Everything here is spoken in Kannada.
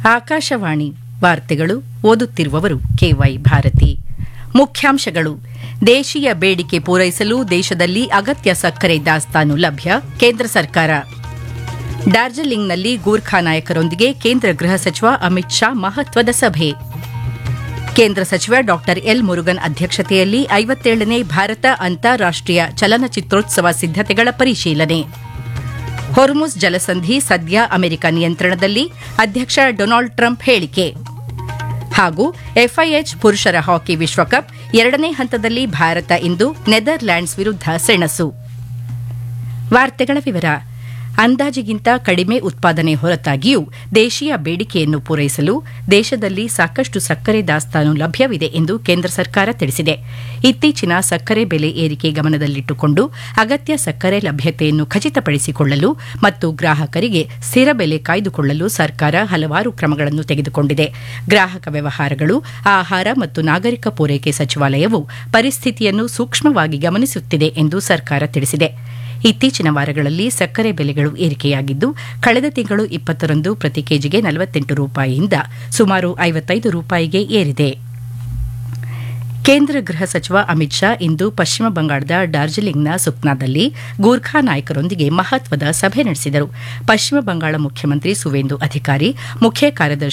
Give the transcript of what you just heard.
ಆಕಾಶವಾಣಿ ವಾರ್ತೆಗಳು ಓದುತ್ತಿರುವವರು ಕೆವೈ ಭಾರತಿ ಮುಖ್ಯಾಂಶಗಳು ದೇಶೀಯ ಬೇಡಿಕೆ ಪೂರೈಸಲು ದೇಶದಲ್ಲಿ ಅಗತ್ಯ ಸಕ್ಕರೆ ದಾಸ್ತಾನು ಲಭ್ಯ ಕೇಂದ್ರ ಸರ್ಕಾರ ಡಾರ್ಜಿಲಿಂಗ್ನಲ್ಲಿ ಗೂರ್ಖಾ ನಾಯಕರೊಂದಿಗೆ ಕೇಂದ್ರ ಗೃಹ ಸಚಿವ ಅಮಿತ್ ಶಾ ಮಹತ್ವದ ಸಭೆ ಕೇಂದ್ರ ಸಚಿವ ಡಾ ಎಲ್ ಮುರುಗನ್ ಅಧ್ಯಕ್ಷತೆಯಲ್ಲಿ ಐವತ್ತೇಳನೇ ಭಾರತ ಅಂತಾರಾಷ್ಟೀಯ ಚಲನಚಿತ್ರೋತ್ಸವ ಸಿದ್ದತೆಗಳ ಪರಿಶೀಲನೆ ಹೊರ್ಮುಸ್ ಜಲಸಂಧಿ ಸದ್ಯ ಅಮೆರಿಕ ನಿಯಂತ್ರಣದಲ್ಲಿ ಅಧ್ಯಕ್ಷ ಡೊನಾಲ್ಡ್ ಟ್ರಂಪ್ ಹೇಳಿಕೆ ಹಾಗೂ ಎಫ್ಐಎಚ್ ಪುರುಷರ ಹಾಕಿ ವಿಶ್ವಕಪ್ ಎರಡನೇ ಹಂತದಲ್ಲಿ ಭಾರತ ಇಂದು ನೆದರ್ಲ್ಯಾಂಡ್ಸ್ ವಿರುದ್ಧ ಸೆಣಸು ವಾರ್ತೆಗಳ ವಿವರ ಅಂದಾಜಿಗಿಂತ ಕಡಿಮೆ ಉತ್ಪಾದನೆ ಹೊರತಾಗಿಯೂ ದೇಶೀಯ ಬೇಡಿಕೆಯನ್ನು ಪೂರೈಸಲು ದೇಶದಲ್ಲಿ ಸಾಕಷ್ಟು ಸಕ್ಕರೆ ದಾಸ್ತಾನು ಲಭ್ಯವಿದೆ ಎಂದು ಕೇಂದ್ರ ಸರ್ಕಾರ ತಿಳಿಸಿದೆ ಇತ್ತೀಚಿನ ಸಕ್ಕರೆ ಬೆಲೆ ಏರಿಕೆ ಗಮನದಲ್ಲಿಟ್ಟುಕೊಂಡು ಅಗತ್ಯ ಸಕ್ಕರೆ ಲಭ್ಯತೆಯನ್ನು ಖಚಿತಪಡಿಸಿಕೊಳ್ಳಲು ಮತ್ತು ಗ್ರಾಹಕರಿಗೆ ಸ್ಥಿರ ಬೆಲೆ ಕಾಯ್ದುಕೊಳ್ಳಲು ಸರ್ಕಾರ ಹಲವಾರು ಕ್ರಮಗಳನ್ನು ತೆಗೆದುಕೊಂಡಿದೆ ಗ್ರಾಹಕ ವ್ಯವಹಾರಗಳು ಆಹಾರ ಮತ್ತು ನಾಗರಿಕ ಪೂರೈಕೆ ಸಚಿವಾಲಯವು ಪರಿಸ್ಥಿತಿಯನ್ನು ಸೂಕ್ಷ್ಮವಾಗಿ ಗಮನಿಸುತ್ತಿದೆ ಎಂದು ಸರ್ಕಾರ ತಿಳಿಸಿದೆ ಇತ್ತೀಚಿನ ವಾರಗಳಲ್ಲಿ ಸಕ್ಕರೆ ಬೆಲೆಗಳು ಏರಿಕೆಯಾಗಿದ್ದು ಕಳೆದ ತಿಂಗಳು ಇಪ್ಪತ್ತರಂದು ಪ್ರತಿ ಕೆಜಿಗೆ ನಲವತ್ತೆಂಟು ರೂಪಾಯಿಯಿಂದ ಸುಮಾರು ಐವತ್ತೈದು ರೂಪಾಯಿಗೆ ಏರಿದೆ ಕೇಂದ್ರ ಗೃಹ ಸಚಿವ ಅಮಿತ್ ಶಾ ಇಂದು ಪಶ್ಚಿಮ ಬಂಗಾಳದ ಡಾರ್ಜಿಲಿಂಗ್ನ ಸುಕ್ನಾದಲ್ಲಿ ಗೂರ್ಖಾ ನಾಯಕರೊಂದಿಗೆ ಮಹತ್ವದ ಸಭೆ ನಡೆಸಿದರು ಪಶ್ಚಿಮ ಬಂಗಾಳ ಮುಖ್ಯಮಂತ್ರಿ ಸುವೇಂದು ಅಧಿಕಾರಿ ಮುಖ್ಯ ಕಾರ್ಯದರ್ಶಿ